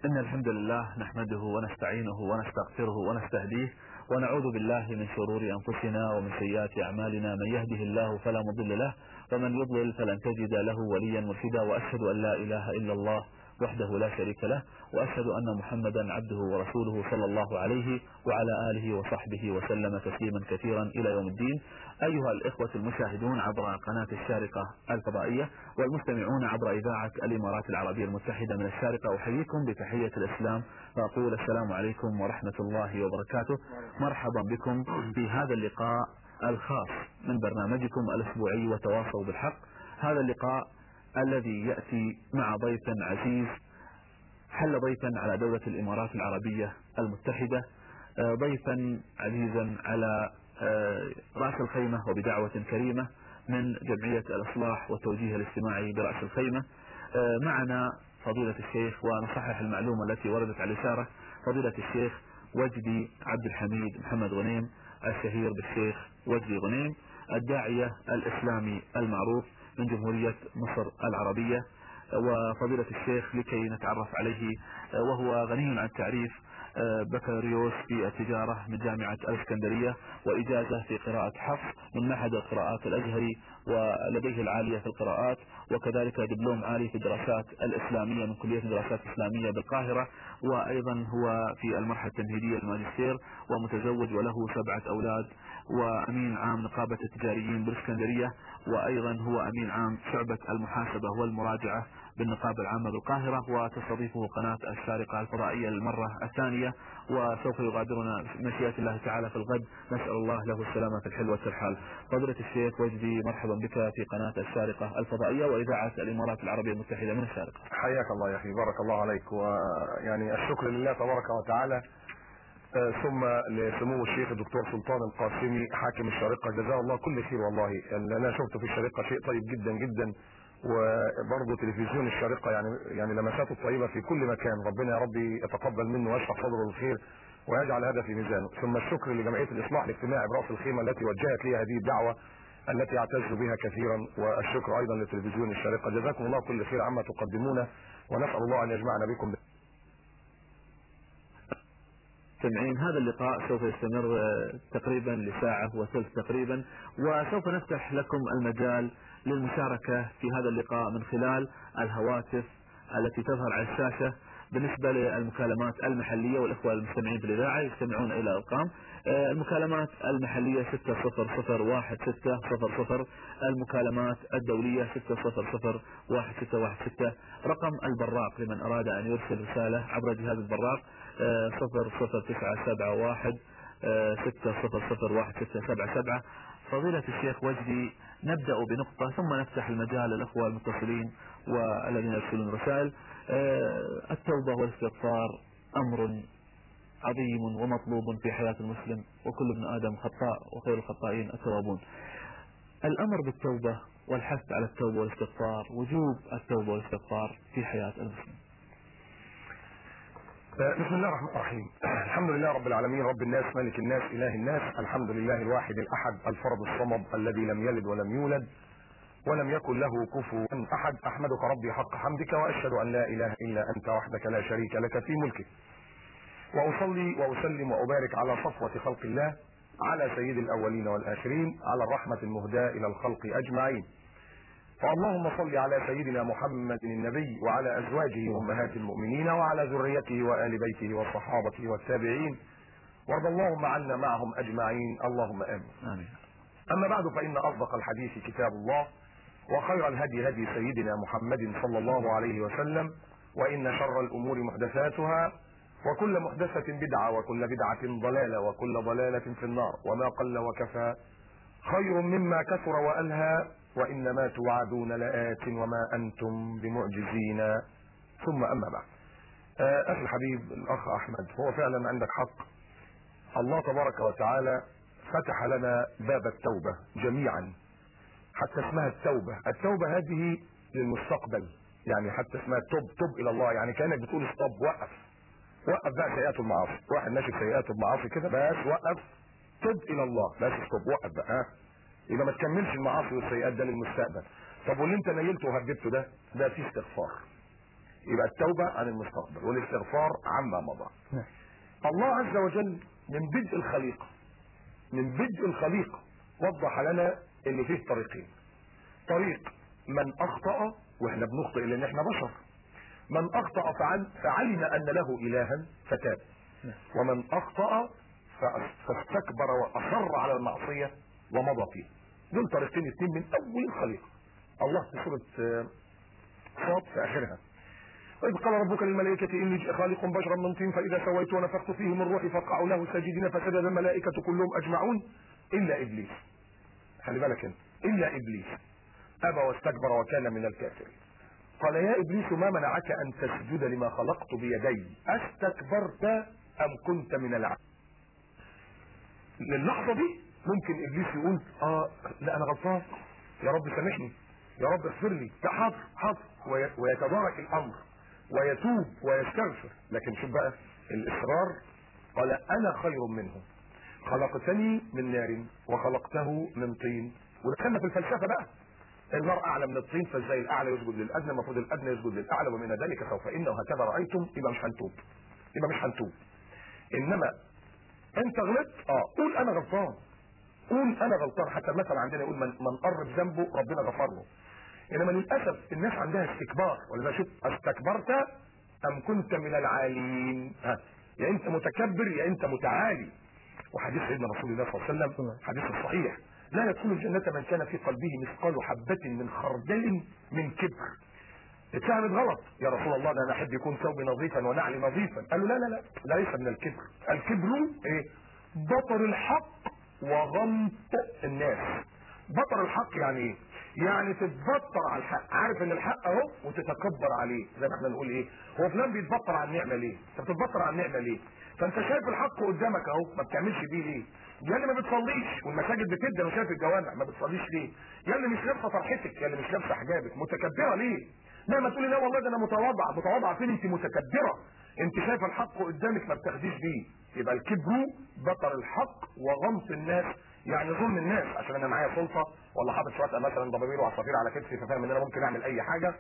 إن الحمد لله نحمده ونستعينه ونستغفره ونستهديه ونعوذ بالله من شرور أنفسنا ومن سيئات أعمالنا من يهده الله فلا مضل له ومن يضلل فلن تجد له وليا مرشدا وأشهد أن لا إله إلا الله وحده لا شريك له وأشهد أن محمدا عبده ورسوله صلى الله عليه وعلى آله وصحبه وسلم تسليما كثيرا إلى يوم الدين أيها الإخوة المشاهدون عبر قناة الشارقة الفضائية والمستمعون عبر إذاعة الإمارات العربية المتحدة من الشارقة أحييكم بتحية الإسلام وأقول السلام عليكم ورحمة الله وبركاته مرحبا بكم في هذا اللقاء الخاص من برنامجكم الأسبوعي وتواصوا بالحق هذا اللقاء الذي يأتي مع ضيف عزيز حل ضيفا على دولة الإمارات العربية المتحدة ضيفا عزيزا على رأس الخيمة وبدعوة كريمة من جمعية الإصلاح والتوجيه الاجتماعي برأس الخيمة معنا فضيلة الشيخ ونصحح المعلومة التي وردت على الإشارة فضيلة الشيخ وجدي عبد الحميد محمد غنيم الشهير بالشيخ وجدي غنيم الداعية الإسلامي المعروف من جمهورية مصر العربية وفضيلة الشيخ لكي نتعرف عليه وهو غني عن التعريف بكالوريوس في التجارة من جامعة الاسكندرية وإجازة في قراءة حفص من معهد القراءات الأزهري ولديه العالية في القراءات وكذلك دبلوم عالي في الدراسات الإسلامية من كلية الدراسات الإسلامية بالقاهرة وأيضا هو في المرحلة التمهيدية الماجستير ومتزوج وله سبعة أولاد وأمين عام نقابة التجاريين بالإسكندرية وأيضا هو أمين عام شعبة المحاسبة والمراجعة بالنقابة العامة بالقاهرة وتستضيفه قناة الشارقة الفضائية للمرة الثانية وسوف يغادرنا مشيئة الله تعالى في الغد نسأل الله له السلامة في الحلوة الحال فضيلة الشيخ وجدي مرحبا بك في قناة الشارقة الفضائية وإذاعة الإمارات العربية المتحدة من الشارقة حياك الله يا أخي بارك الله عليك ويعني الشكر لله تبارك وتعالى ثم لسمو الشيخ الدكتور سلطان القاسمي حاكم الشارقة جزاه الله كل خير والله انا شفت في الشارقة شيء طيب جدا جدا وبرضه تلفزيون الشارقة يعني يعني لمساته الطيبة في كل مكان ربنا يا ربي يتقبل منه ويشرح صدره بالخير ويجعل هذا في ميزانه ثم الشكر لجمعية الإصلاح الاجتماعي برأس الخيمة التي وجهت لي هذه الدعوة التي اعتز بها كثيرا والشكر أيضا لتلفزيون الشارقة جزاكم الله كل خير عما تقدمونه ونسأل الله أن يجمعنا بكم مستمعين هذا اللقاء سوف يستمر تقريبا لساعة وثلث تقريبا وسوف نفتح لكم المجال للمشاركة في هذا اللقاء من خلال الهواتف التي تظهر على الشاشة بالنسبة للمكالمات المحلية والإخوة المستمعين في الإذاعة يستمعون إلى أرقام المكالمات المحلية 6001600 المكالمات الدولية 6001616 رقم البراق لمن أراد أن يرسل رسالة عبر جهاز البراق 00971 6001677 فضيلة الشيخ وجدي نبدأ بنقطة ثم نفتح المجال للأخوة المتصلين والذين يرسلون رسائل التوبة والاستغفار أمر عظيم ومطلوب في حياة المسلم وكل ابن آدم خطاء وخير الخطائين التوابون الأمر بالتوبة والحث على التوبة والاستغفار وجوب التوبة والاستغفار في حياة المسلم بسم الله الرحمن الرحيم الحمد لله رب العالمين رب الناس ملك الناس اله الناس الحمد لله الواحد الاحد الفرد الصمد الذي لم يلد ولم يولد ولم يكن له كفوا احد احمدك ربي حق حمدك واشهد ان لا اله الا انت وحدك لا شريك لك في ملكك واصلي واسلم وابارك على صفوة خلق الله على سيد الاولين والاخرين على الرحمة المهداة الى الخلق اجمعين فاللهم صل على سيدنا محمد النبي وعلى ازواجه امهات المؤمنين وعلى ذريته وال بيته وصحابته والتابعين وارض اللهم عنا معهم اجمعين اللهم امين آمين اما بعد فان اصدق الحديث كتاب الله وخير الهدي هدي سيدنا محمد صلى الله عليه وسلم وان شر الامور محدثاتها وكل محدثة بدعة وكل بدعة ضلالة وكل ضلالة في النار وما قل وكفى خير مما كثر والهى وانما توعدون لآت وما انتم بمعجزين ثم اما بعد اخي الحبيب الاخ احمد هو فعلا عندك حق الله تبارك وتعالى فتح لنا باب التوبة جميعا حتى اسمها التوبة التوبة هذه للمستقبل يعني حتى اسمها توب توب الى الله يعني كانك بتقول ستوب وقف وقف بقى سيئات المعاصي واحد ماشي سيئات المعاصي كده بس وقف توب الى الله بس ستوب وقف بقى ها يبقى ما تكملش المعاصي والسيئات ده للمستقبل طب واللي انت نيلته وهددته ده ده فيه استغفار يبقى التوبه عن المستقبل والاستغفار عما مضى نعم. الله عز وجل من بدء الخليقه من بدء الخليقه وضح لنا ان فيه طريقين طريق من اخطا واحنا بنخطئ لان احنا بشر من اخطا فعل فعلم ان له الها فتاب ومن اخطا فأس- فاستكبر واصر على المعصيه ومضى فيه دول طريقين اثنين من اول الخليقه الله في سوره آه، صاد في اخرها وإذ قال ربك للملائكة إني خالق بشرا من طين فإذا سويت ونفخت فيه من روحي فقعوا له ساجدين فسجد الملائكة كلهم أجمعون إلا إبليس خلي بالك انت إلا إبليس أبى واستكبر وكان من الكافرين قال يا إبليس ما منعك أن تسجد لما خلقت بيدي أستكبرت أم كنت من العالمين للحظة دي ممكن إبليس يقول آه لا أنا غلطان يا رب سامحني يا رب اغفر لي لا حاضر حاضر وي- ويتدارك الأمر ويتوب ويستغفر لكن شوف بقى الإصرار قال أنا خير منه خلقتني من نار وخلقته من طين ودخلنا في الفلسفة بقى النار اعلى من الطين فازاي الاعلى يسجد للادنى المفروض الادنى يسجد للاعلى ومن ذلك سوف انه هكذا رايتم يبقى مش هنتوب يبقى مش هنتوب انما انت غلطت اه قول انا غلطان قول انا غلطان حتى مثلا عندنا يقول من, من قرب ذنبه ربنا غفر له انما للاسف الناس عندها استكبار ولذا شوف استكبرت ام كنت من العالين ها يا انت متكبر يا انت متعالي وحديث سيدنا رسول الله صلى الله عليه وسلم حديث صحيح لا يدخل الجنة من كان في قلبه مثقال حبة من خردل من كبر اتفهمت غلط يا رسول الله ده انا احب يكون ثوبي نظيفا ونعلي نظيفا قال له لا لا لا ده ليس من الكبر الكبر ايه بطر الحق وغمط الناس بطر الحق يعني ايه يعني تتبطر على الحق عارف ان الحق اهو وتتكبر عليه زي ما احنا نقول ايه هو فلان بيتبطر على النعمه ليه انت بتتبطر على النعمه ليه فانت شايف الحق قدامك اهو ما بتعملش بيه ليه يا اللي ما بتصليش والمساجد بتبدا وشايف الجوامع ما بتصليش ليه يا اللي مش لابسه فرحتك يا اللي مش لابسه حجابك متكبره ليه مهما تقولي لا والله ده انا متواضعه متواضعه فين انت متكبره انت شايفه الحق قدامك ما بتاخديش بيه يبقى الكبر بطر الحق وغمط الناس يعني ظلم الناس عشان انا معايا سلطه ولا حاطط شويه مثلا ضبابير وعصافير على كتفي ففاهم ان انا ممكن اعمل اي حاجه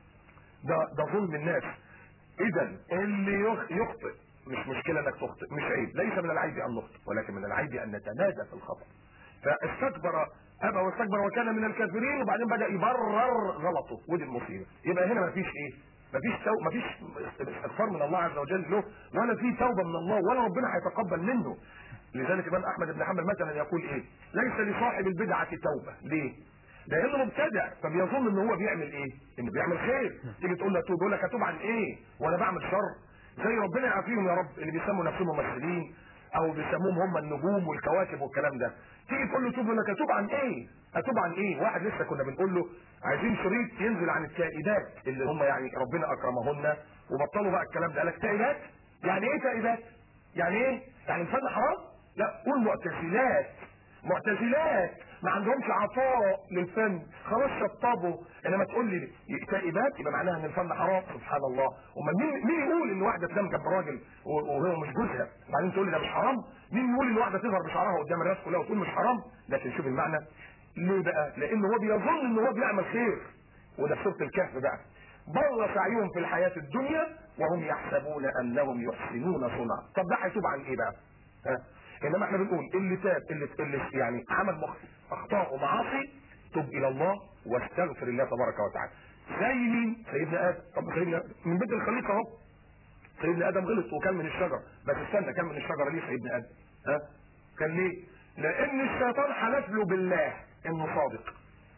ده ده ظلم الناس اذا اللي يخ- يخطئ مش مشكله انك تخطئ مش عيب ليس من العيب ان نخطئ ولكن من العيب ان نتمادى في الخطا فاستكبر ابى واستكبر وكان من الكافرين وبعدين بدا يبرر غلطه ودي المصيبه يبقى هنا مفيش ايه مفيش تو... مفيش استغفار من الله عز وجل له ولا في توبه من الله ولا ربنا هيتقبل منه لذلك الامام احمد بن حنبل مثلا يقول ايه ليس لصاحب البدعه توبه ليه لانه مبتدع فبيظن ان هو بيعمل ايه انه بيعمل خير تيجي تقول له اتوب يقول لك اتوب عن ايه وانا بعمل شر زي ربنا يعافيهم يا رب اللي بيسموا نفسهم ممثلين او بيسموهم هم النجوم والكواكب والكلام ده تيجي تقول له توب يقول لك اتوب عن ايه اتوب عن ايه واحد لسه كنا بنقول له عايزين شريط ينزل عن التائبات اللي هم يعني ربنا اكرمهن وبطلوا بقى الكلام ده قال لك تائبات يعني ايه تائبات يعني ايه يعني الفن حرام لا قول معتزلات معتزلات ما عندهمش عطاء للفن خلاص شطبوا انما تقول لي تائبات يبقى معناها ان الفن حرام سبحان الله امال مين مين يقول ان واحده تنام جنب راجل و- وهو مش جوزها وبعدين تقول لي ده مش حرام مين يقول ان واحده تظهر بشعرها قدام الناس كلها وتقول مش حرام لكن شوف المعنى ليه بقى لان هو بيظن ان هو بيعمل خير وده في سوره الكهف بقى ضل سعيهم في الحياه الدنيا وهم يحسبون انهم يحسنون صنعا طب ده هيتوب عن ايه بقى ها انما احنا بنقول اللي تاب اللي, اللي يعني عمل مخ- اخطاء ومعاصي تب الى الله واستغفر الله تبارك وتعالى زي مين سيدنا ادم طب سيدنا من بدء الخليقه اهو سيدنا ادم غلط وكان من الشجره بس استنى كان من الشجره ليه سيدنا ادم ها كان ليه لان الشيطان حلف له بالله انه صادق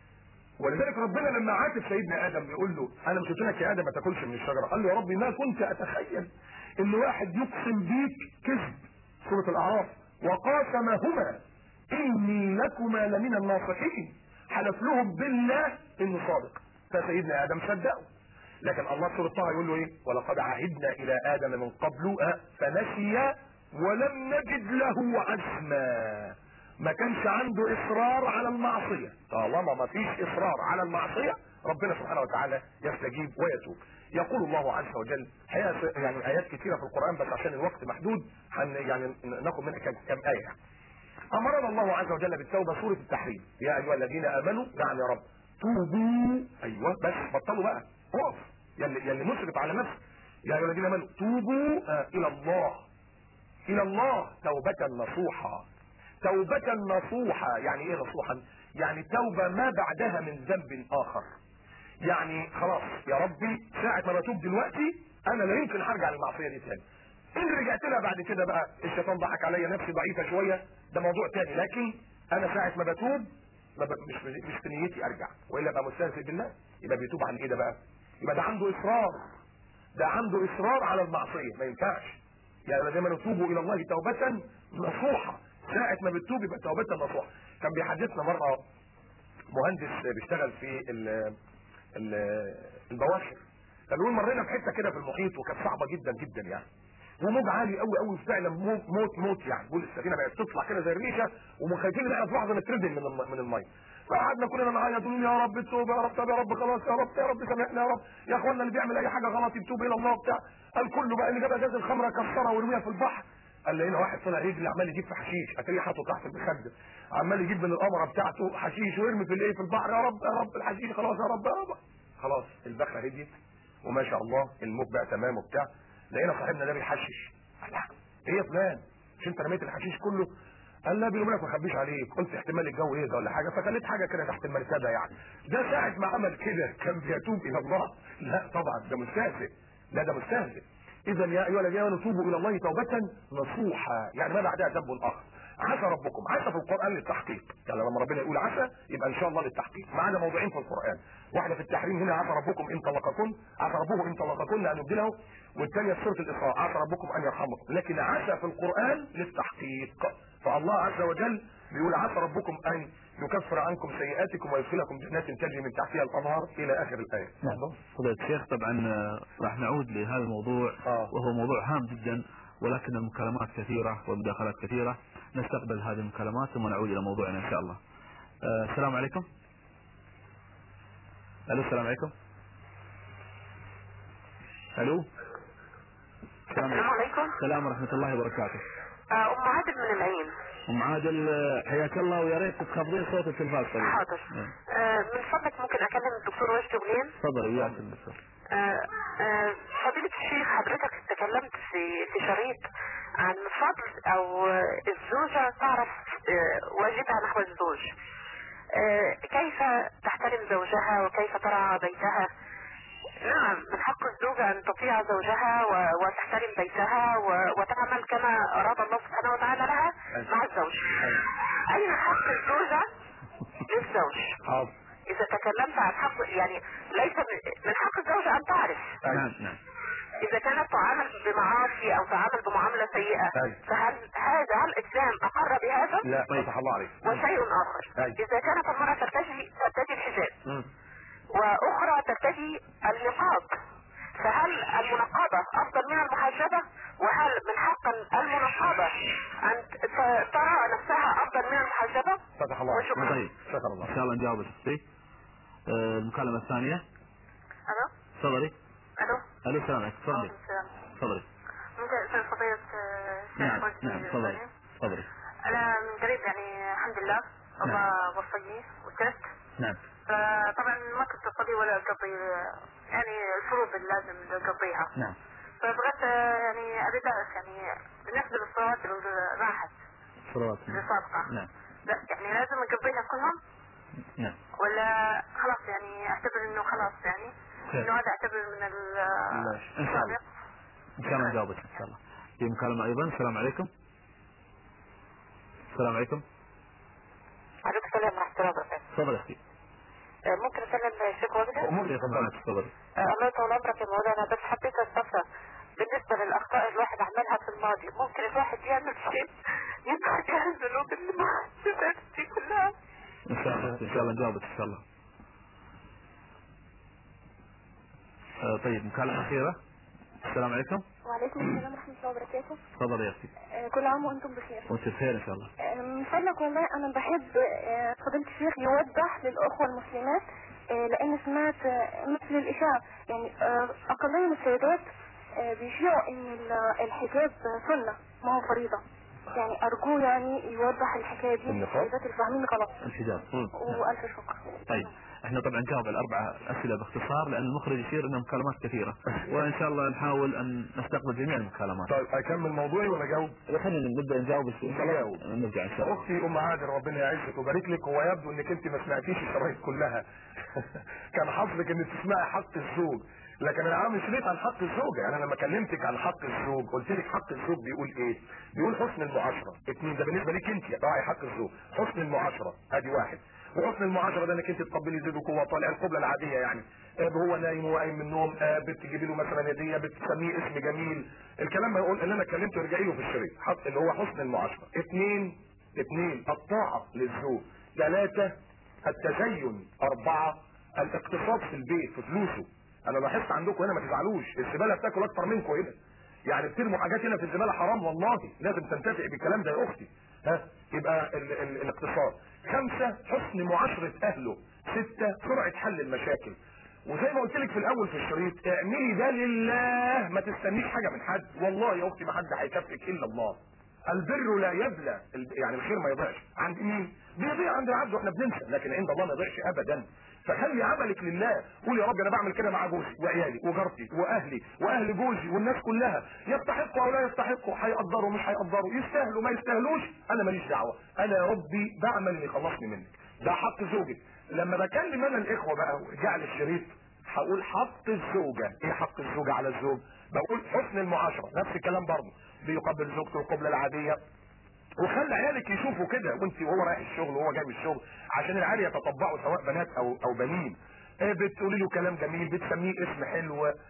ولذلك ربنا لما عاتب سيدنا ادم بيقول له انا مش قلت لك يا ادم ما تاكلش من الشجره قال له يا ربي ما كنت اتخيل ان واحد يقسم بيك كذب سوره الاعراف وقاسمهما اني لكما لمن الناصحين حلف لهم بالله انه صادق فسيدنا ادم صدقه لكن الله سوره طه يقول له ايه ولقد عهدنا الى ادم من قبل أه، فنسي ولم نجد له عزما ما كانش عنده اصرار على المعصيه طالما ما فيش اصرار على المعصيه ربنا سبحانه وتعالى يستجيب ويتوب يقول الله عز وجل حقيقة يعني ايات كثيره في القران بس عشان الوقت محدود هن يعني ناخد منها كم كم ايه امرنا الله عز وجل بالتوبه سوره التحريم يا ايها الذين امنوا نعم يا رب توبوا ايوه بس بطلوا بقى اقف يلي, يلي مسرف على نفسه يا ايها الذين امنوا توبوا آه الى الله الى الله توبة نصوحة توبة نصوحة يعني ايه نصوحا يعني توبة ما بعدها من ذنب اخر يعني خلاص يا ربي ساعة ما بتوب دلوقتي انا لا يمكن هرجع للمعصية دي تاني ان رجعت لها بعد كده بقى الشيطان ضحك عليا نفسي ضعيفة شوية ده موضوع تاني لكن انا ساعة ما بتوب ما ب... مش مش في نيتي ارجع والا ابقى مستهزئ بالله يبقى بيتوب عن ايه ده بقى يبقى ده عنده اصرار ده عنده اصرار على المعصيه ما ينفعش يعني دايما توبوا الى الله توبه نصوحه ساعه ما بتتوب يبقى توبه نصوحه كان بيحدثنا مره مهندس بيشتغل في ال ال البواشر كان بيقول مرينا في حته كده في المحيط وكانت صعبه جدا جدا يعني وموج عالي قوي قوي فعلا موت موت موت يعني بيقول السفينه بقت تطلع كده زي الريشه ومخايفين ان احنا في لحظه نتردم من الم- من الميه فقعدنا كلنا نعيط نقول يا رب التوبه يا رب طب يا رب خلاص يا رب يا رب سامحنا يا رب يا اخوانا اللي بيعمل اي حاجه غلط يتوب الى الله وبتاع قال كله بقى اللي جاب ازاز الخمره كسرها ورميها في البحر قال لقينا واحد طلع يجري عمال يجيب في حشيش اتاريه حاطه تحت المخده عمال يجيب من القمره بتاعته حشيش ويرمي في الايه في البحر يا رب يا رب الحشيش خلاص يا رب يا رب خلاص البخره هديت وما شاء الله الموج بقى تمام وبتاع لقينا صاحبنا ده بيحشش قال لا ايه يا فلان مش انت رميت الحشيش كله قال لا بيقول لك ما اخبيش عليك قلت احتمال الجو يهدى ولا حاجه فخليت حاجه كده تحت المرتبه يعني ده ساعه ما عمل كده كان بيتوب الى الله لا طبعا ده مستهزئ لا ده مستهزئ اذا يا ايها الذين امنوا توبوا الى الله توبه نصوحا يعني ما بعدها ذنب اخر عسى ربكم عسى في القران للتحقيق يعني لما ربنا يقول عسى يبقى ان شاء الله للتحقيق معانا موضوعين في القران واحده في التحريم هنا عسى ربكم ان طلقكن عسى ربكم ان طلقكن ان يبدله والثانيه في سوره الاسراء عسى ربكم ان يرحمكم لكن عسى في القران للتحقيق فالله عز وجل بيقول عسى ربكم ان يكفر عنكم سيئاتكم ويدخلكم جنات تجري من تحتها الانهار الى اخر الايه نعم فضيلة الشيخ طبعا آه، راح نعود لهذا الموضوع آه. وهو موضوع هام جدا ولكن المكالمات كثيرة والمداخلات كثيرة نستقبل هذه المكالمات ثم نعود إلى موضوعنا إن شاء الله آه، السلام عليكم ألو السلام عليكم ألو السلام السلام عليكم السلام ورحمة الله وبركاته آه، ام عادل من العين أم عادل آه، حياك الله ويا ريت تخفضين صوت التلفاز قليلا حاضر نعم. آه، من فضلك ممكن اكلم الدكتور وجدي غنيم تفضل وياك الدكتور آه، آه، فضيلة الشيخ حضرتك تكلمت في في شريط عن فضل او آه، الزوجة تعرف آه، واجبها نحو الزوج آه، كيف تحترم زوجها وكيف ترعى بيتها نعم من حق الزوجة أن تطيع زوجها و- وتحترم بيتها و- وتعمل كما أراد الله سبحانه وتعالى لها مع الزوج أين حق الزوجة للزوج حاضر إذا تكلمت عن حق يعني ليس من- من حق الزوجة أن تعرف نعم نعم إذا كانت تعامل بمعاصي أو تعامل بمعاملة سيئة أيوة. فهل هذا هل الإسلام أقر بهذا؟ لا فتح الله عليك وشيء آخر أيوة. إذا كانت المرأة ترتدي ترتدي الحجاب مم. واخرى ترتدي النقاب فهل المنقبة افضل من المحجبة وهل من حق المنقبة ان ت- ترى نفسها افضل من المحجبة فتح الله عليك وشكرا. طيب شكر الله إن شاء الله نجاوب الشخصي آه، المكالمة الثانية الو تفضلي الو ألو السلام عليكم تفضلي تفضلي ممكن اسال فضيلة نعم نعم تفضلي تفضلي انا من قريب يعني الحمد لله الله وفقني وتركت نعم فطبعا ما كنت اصلي ولا اقضي يعني الفروض اللي لازم اقضيها نعم فبغيت يعني اريد اعرف يعني بالنسبه للصلوات اللي راحت صلوات اللي سابقه نعم لا يعني لازم اقضيها كلهم نعم ولا خلاص يعني اعتبر انه خلاص يعني خير. انه هذا اعتبر من ال- ماشي. إن شاء الله. السابق إن شاء الله نجاوبك إن شاء الله في مكالمة أيضا السلام عليكم السلام عليكم عليكم السلام ورحمه الله وبركاته تفضل أختي آه، ممكن اسلم الشيخ وجدي؟ أمور تفضل تفضل آه، الله يطول عمرك يا مولانا بس حبيت استفسر بالنسبة للأخطاء الواحد عملها في الماضي ممكن الواحد يعمل شيء ينفع فيها الذنوب اللي ما حسبت دي كلها إن شاء الله إن شاء الله نجاوبك إن شاء الله آه، طيب مكالمة أخيرة السلام عليكم وعليكم السلام ورحمة الله وبركاته تفضل يا أختي آه، كل عام وأنتم بخير وأنت بخير إن شاء الله آه، من فضلك والله أنا بحب آه، فضيلة الشيخ يوضح للأخوة المسلمات آه، لأن سمعت آه، مثل الإشاعة يعني آه، أقلية من السيدات آه، بيشيعوا إن ال- الحجاب سنة ما هو فريضة يعني ارجوه يعني يوضح الحكايه دي النقاب؟ السيدات اللي فاهمين غلط الحجاب والف شكر طيب احنا طبعا نجاوب الاربع اسئله باختصار لان المخرج يشير انها مكالمات كثيره وان شاء الله نحاول ان نستقبل جميع المكالمات طيب اكمل موضوعي ولا اجاوب خلينا نبدا نجاوب ان شاء نجاوب. الله نرجع ان شاء الله اختي ام عادل ربنا يعزك ويبارك لك هو يبدو انك انت ما سمعتيش الشرايط كلها كان حظك انك تسمعي حق الزوج لكن انا عامل شريط عن حق الزوجه يعني انا لما كلمتك عن حق الزوج قلت لك حق الزوج بيقول ايه بيقول حسن المعاشره اتنين ده بالنسبه ليك انت راعي حق الزوج حسن المعاشره ادي واحد وحسن المعاشره ده انك انت تقبلي زيده وهو طالع القبله العاديه يعني آه، هو نايم وقايم من النوم آه، بتجيبي له مثلا هديه بتسميه اسم جميل الكلام ما يقول اللي انا كلمته ارجعي له في الشريط حق اللي هو حسن المعاشره اثنين اثنين الطاعه للزوج ثلاثه التزين اربعه الاقتصاد في البيت في فلوسه انا لاحظت عندكم هنا ما تزعلوش الزباله بتاكل اكتر منكم هنا يعني بترموا حاجات هنا في الزباله حرام والله لازم تنتفع بالكلام ده يا اختي ها يبقى ال ال الاقتصاد خمسه حسن معاشره اهله سته سرعه حل المشاكل وزي ما قلت لك في الاول في الشريط اعملي ده لله ما تستنيش حاجه من حد والله يا اختي ما حد هيكافئك الا الله البر لا يبلى ال- يعني الخير ما يضيعش عند مين بيضيع عند العبد واحنا بننسى لكن عند الله ما يضيعش ابدا فخلي عملك لله قول يا رب انا بعمل كده مع جوزي وعيالي وجارتي واهلي واهل جوزي والناس كلها يستحقوا او لا يستحقوا هيقدروا مش هيقدروا يستاهلوا ما يستاهلوش انا ماليش دعوه انا يا ربي بعمل اللي يخلصني منك ده حق زوجك لما بكلم انا الاخوه بقى وارجع للشريط هقول حق الزوجه ايه حق الزوجه على الزوج بقول حسن المعاشره نفس الكلام برضه بيقبل زوجته القبله العاديه وخلي عيالك يشوفوا كده وانت وهو رايح الشغل وهو جاي من الشغل عشان العيال يتطبعوا سواء بنات او او بنين آه، بتقولي له كلام جميل بتسميه اسم حلو آه،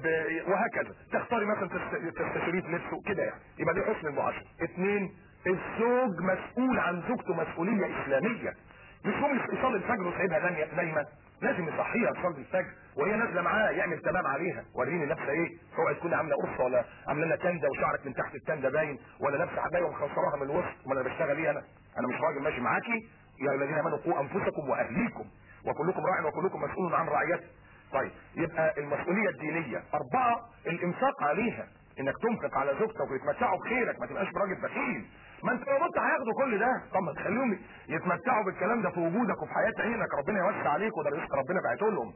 ب- وهكذا تختاري مثلا تست- تستشيريه في لبسه كده يعني يبقى دي حسن المعاشره اثنين الزوج مسؤول عن زوجته مسؤوليه اسلاميه مش هو يصلي الفجر وسايبها نايمه نايمه لازم يصحيها تصلي الفجر وهي نازله معاه يعمل تمام عليها وريني لابسه ايه اوعي تكون عامله قرصه ولا عامله لنا تنده وشعرك من تحت التنده باين ولا لابسه عبايه ومخسراها من الوسط ولا انا بشتغل ايه انا انا مش راجل ماشي معاكي يا الذين امنوا قوا انفسكم واهليكم وكلكم راع وكلكم مسؤول عن رعيته طيب يبقى المسؤوليه الدينيه اربعه الانفاق عليها انك تنفق على زوجتك ويتمتعوا بخيرك ما تبقاش راجل بخيل ما انت لو انت هياخدوا كل ده طب ما تخليهم يتمتعوا بالكلام ده في وجودك وفي حياه عينك ربنا يوسع عليك وده رزق ربنا بعته لهم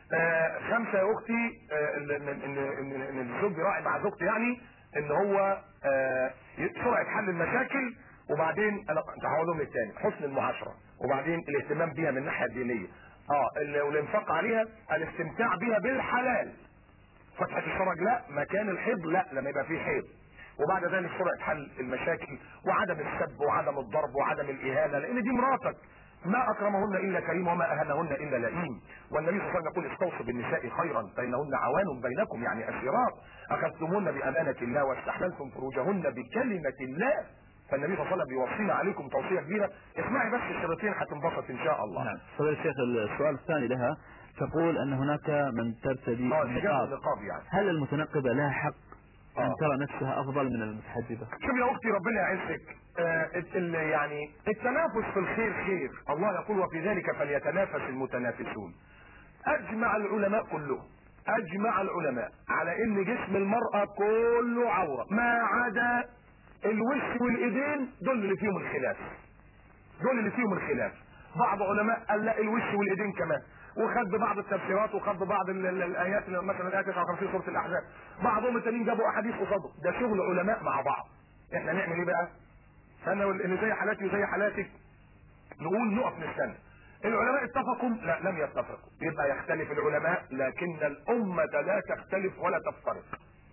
آه خمسه يا اختي آه ان ان ان, إن, إن الزوج يراعي مع زوجته يعني ان هو آه سرعه حل المشاكل وبعدين انا انت هقول لهم الثاني حسن المعاشره وبعدين الاهتمام بيها من الناحيه الدينيه اه ال- والانفاق عليها الاستمتاع بيها بالحلال فتحة الشرج لا مكان الحيض لا لما يبقى فيه حيض وبعد ذلك سرعة حل المشاكل وعدم السب وعدم الضرب وعدم الإهانة لأن دي مراتك ما أكرمهن إلا كريم وما أهنهن إلا لئيم والنبي صلى الله عليه وسلم يقول استوصوا بالنساء خيرا فإنهن عوان بينكم يعني أسيرات أخذتموهن بأمانة الله واستحللتم فروجهن بكلمة الله فالنبي صلى الله عليه وسلم بيوصينا عليكم توصية كبيرة اسمعي بس الشريطين هتنبسط إن شاء الله نعم فضيلة الشيخ السؤال الثاني لها تقول ان هناك من ترتدي اه حجاب النقاب النقاب يعني هل المتنقبة لها حق ان آه. ترى نفسها افضل من المتحجبة شوف يا اختي ربنا يعزك آه ال- ال- يعني التنافس في الخير خير الله يقول وفي ذلك فليتنافس المتنافسون اجمع العلماء كلهم اجمع العلماء على ان جسم المرأة كله عورة ما عدا الوش والايدين دول اللي فيهم الخلاف دول اللي فيهم الخلاف بعض علماء قال لا الوش والايدين كمان وخد بعض التفسيرات وخد بعض ال- ال- الايات اللي مثلا الايه 59 سوره الاحزاب بعضهم التانيين جابوا احاديث قصاده ده شغل علماء مع بعض احنا نعمل ايه بقى انا اللي زي حالاتي وزي حالاتك نقول نقف نستنى العلماء اتفقوا لا لم يتفقوا يبقى يختلف العلماء لكن الامه لا تختلف ولا تفترق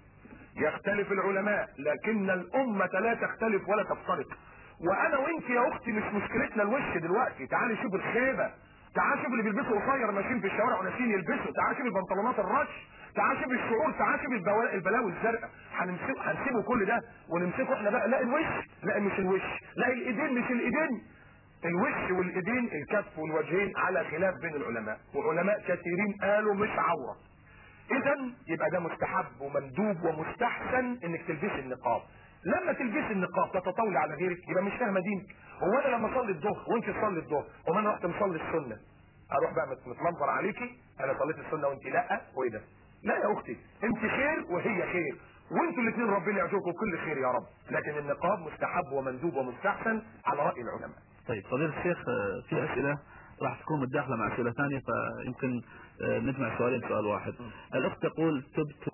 يختلف العلماء لكن الأمة لا تختلف ولا تفترق وأنا وأنت يا أختي مش مشكلتنا الوش دلوقتي تعالي شوف الخيبة تعالي شوف اللي بيلبسوا قصير ماشيين في الشوارع وناسيين يلبسوا تعالي شوف البنطلونات الرش تعالي شوف الشعور تعالي شوف البوا- البلاوي الزرقاء هنمسك هنسيبه كل ده ونمسكه احنا بقى لا الوش لا مش الوش لا الايدين مش الايدين الوش والايدين الكف والوجهين على خلاف بين العلماء وعلماء كثيرين قالوا مش عوره اذا يبقى ده مستحب ومندوب ومستحسن انك تلبسي النقاب لما تلبسي النقاب تتطاولي على غيرك يبقى مش فاهمه دينك هو انا لما اصلي الظهر وانت تصلي الظهر وما انا رحت مصلي السنه اروح بقى مت- متمنظر عليكي انا صليت السنه وانت لا وايه ده لا يا اختي انت خير وهي خير وانتوا الاثنين ربنا يعطيكم كل خير يا رب لكن النقاب مستحب ومندوب ومستحسن على راي العلماء طيب فضيلة الشيخ آه، في أسئلة راح تكون متداخلة مع أسئلة ثانية فيمكن آه، نجمع سؤالين سؤال واحد الأخت تقول تبت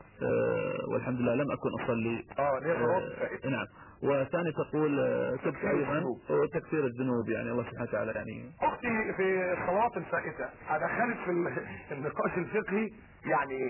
آه، والحمد لله لم أكن أصلي اه ليه خلاص آه، نعم وثاني تقول آه، تبت تكفير أيضا الذنوب. وتكفير الذنوب يعني الله سبحانه وتعالى يعني اختي في الصلوات الفائته ادخلت في ال- النقاش الفقهي يعني ايه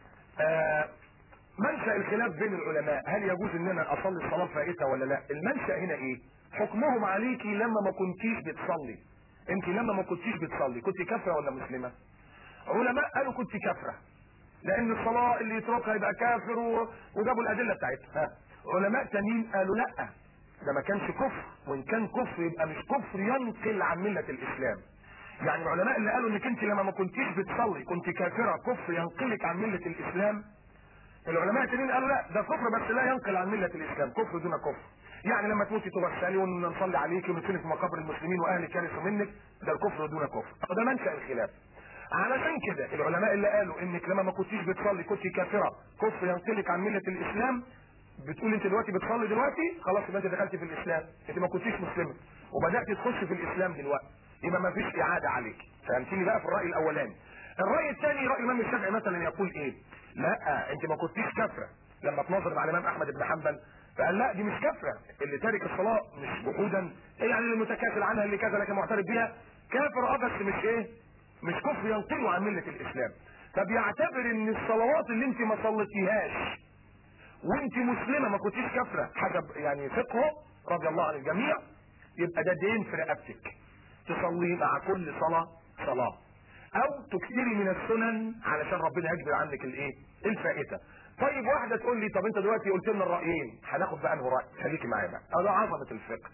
آه منشا الخلاف بين العلماء هل يجوز ان انا اصلي الصلاه الفائته ولا لا المنشا هنا ايه حكمهم عليكي لما ما كنتيش بتصلي انت لما ما كنتيش بتصلي كنت كافره ولا مسلمه علماء قالوا كنت كافره لان الصلاه اللي يتركها يبقى كافر و... وجابوا الادله بتاعتها ها. علماء تانيين قالوا لا ده ما كانش كفر وان كان كفر يبقى مش كفر ينقل عن مله الاسلام يعني العلماء اللي قالوا انك انت لما ما كنتيش بتصلي كنت كافره كفر ينقلك عن مله الاسلام العلماء التانيين قالوا لا ده كفر بس لا ينقل عن مله الاسلام كفر دون كفر يعني لما تموتي تغسلي ونصلي عليك وندفنك في مقابر المسلمين واهلك يرثوا منك ده الكفر دون كفر ده منشا الخلاف علشان كده العلماء اللي قالوا انك لما ما كنتيش بتصلي كنت كافره كفر ينقلك عن مله الاسلام بتقول انت دلوقتي بتصلي دلوقتي خلاص يبقى انت دخلت في الاسلام انت ما كنتيش مسلمه وبدات تخش في الاسلام دلوقتي يبقى ما فيش اعاده عليك فهمتني بقى في الراي الاولاني الراي الثاني راي الامام الشافعي مثلا يقول ايه لا انت ما كنتيش كافره لما تناظر مع الامام احمد بن حنبل فقال لا دي مش كافره اللي تارك الصلاه مش جحودا إيه يعني اللي متكاسل عنها اللي كذا لكن معترف بيها كافر اه بس مش ايه مش كفر ينقله عن مله الاسلام فبيعتبر ان الصلوات اللي انت ما صليتيهاش وانت مسلمه ما كنتيش كافره حسب يعني فقهه رضي الله عن الجميع يبقى ده دين في رقبتك تصلي مع كل صلاه صلاه او تكثري من السنن علشان ربنا يجبر عنك الايه الفائته طيب واحده تقول لي طب انت دلوقتي قلت لنا الرايين هناخد بقى انه راي خليكي معايا بقى ده عظمه الفقه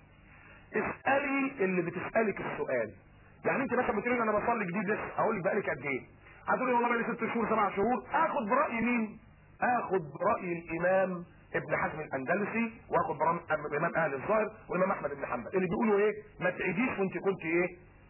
اسالي اللي بتسالك السؤال يعني انت مثلا بتقولي لي انا بصلي جديد لسه اقول لك بقالك قد ايه هتقولي والله بقالي ست شهور سبع شهور اخد براي مين اخد براي الامام ابن حزم الاندلسي واخد براي الامام اهل الظاهر والامام احمد بن حنبل اللي بيقولوا ايه ما تعيديش وانت كنت ايه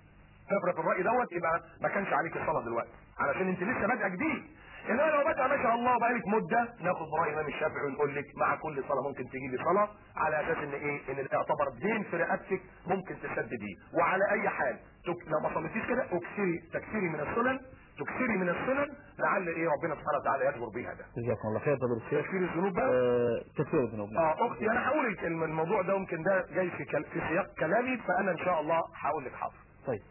كفرة الرأي دوت يبقى ما كانش عليك الصلاة دلوقتي علشان انت لسه بادئه جديد انما لو بادئه ما شاء الله بقالك مدة ناخد برأي الامام الشافعي ونقول لك مع كل صلاة ممكن تجيبي صلاة على اساس ان ايه ان ده يعتبر دين في رقبتك ممكن تسدديه وعلى اي حال تك... لو ما صليتيش كده اكثري تكثري من السنن تكثري من السنن لعل ايه ربنا سبحانه وتعالى يجبر بيها ده جزاكم الله خير فضيلة الشيخ تكفير الذنوب بقى آه، تكفير الذنوب نعم. اه اختي انا هقول لك الم- الموضوع ده يمكن ده جاي في, كل... في سياق كلامي فانا ان شاء الله هقول لك حاضر طيب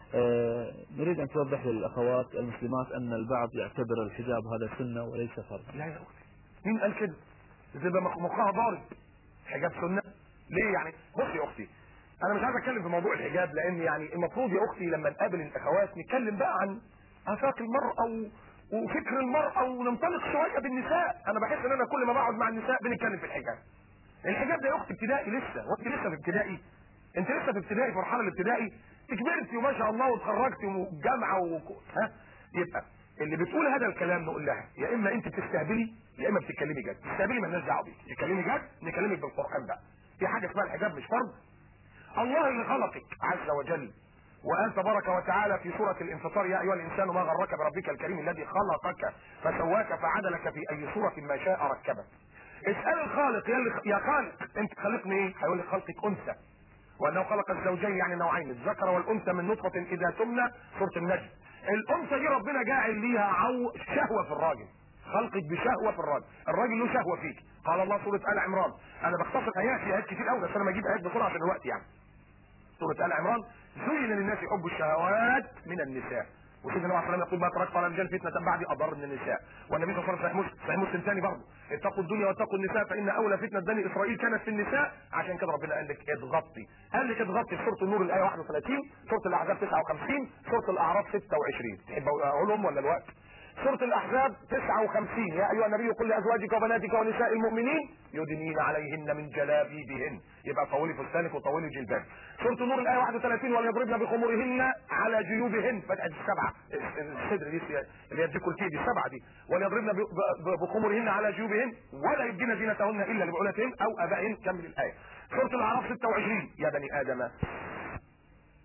آه، نريد أن توضح للأخوات المسلمات أن البعض يعتبر الحجاب هذا سنة وليس فرض لا يا اختي مين قال كده زي مخ- مخها ضارب حجاب سنه ليه يعني بصي يا اختي انا مش عايز اتكلم في موضوع الحجاب لان يعني المفروض يا اختي لما نقابل الاخوات نتكلم بقى عن افاق المراه و... وفكر المراه وننطلق شويه بالنساء انا بحس ان انا كل ما بقعد مع النساء بنتكلم في الحجاب الحجاب ده يا اختي ابتدائي لسه وانت لسه في ابتدائي انت لسه في ابتدائي في مرحله الابتدائي كبرتي وما شاء الله واتخرجتي وجامعه و... ها يبقى اللي بتقول هذا الكلام نقول لها يا اما انت بتستهبلي يا اما بتتكلمي جد تستهبلي مالناش دعوه بيك تتكلمي جد نكلمك بالقران بقى في حاجه اسمها الحجاب مش فرض الله اللي خلقك عز وجل وقال تبارك وتعالى في سورة الانفطار يا أيها الإنسان ما غرك بربك الكريم الذي خلقك فسواك فعدلك في أي صورة ما شاء ركبك اسأل الخالق يا, اللي- يا خالق أنت خلقني إيه؟ هيقول لك خلقك أنثى وأنه خلق الزوجين يعني نوعين الذكر والأنثى من نطفة إذا تمنى سورة النجم الأنثى دي ربنا جاعل ليها عو شهوة في الراجل خلقك بشهوة في الراجل الراجل له شهوة فيك قال الله سورة آل عمران أنا بختصر آيات في آيات كتير قوي بس أنا بجيب آيات بسرعة عشان الوقت يعني سورة آل عمران زين للناس حب الشهوات من النساء وسيدنا النبي عليه الصلاه والسلام يقول ما تركت على الرجال فتنه بعد اضر من النساء والنبي صلى الله عليه وسلم صحيح مسلم صحيح مسلم ثاني برضه اتقوا الدنيا واتقوا النساء فان اولى فتنه بني اسرائيل كانت في النساء عشان كده ربنا قال لك اضغطي قال لك اضغطي في سوره النور الايه 31 سوره الاحزاب 59 سوره الاعراف 26 تحب اقولهم ولا الوقت سورة الأحزاب 59 يا أيها النبي قل لأزواجك وبناتك ونساء المؤمنين يدنين عليهن من جلابيبهن يبقى طولي فستانك وطولي جلباب سورة النور الآية 31 وليضربن بخمورهن على جيوبهن فتحة السبعة الصدر دي اللي هي الديكولتيه دي السبعة دي وليضربن ب- ب- بخمورهن على جيوبهن ولا يبدين زينتهن إلا لبعولتهن أو آبائهن كمل الآية سورة الأعراف 26 يا بني آدم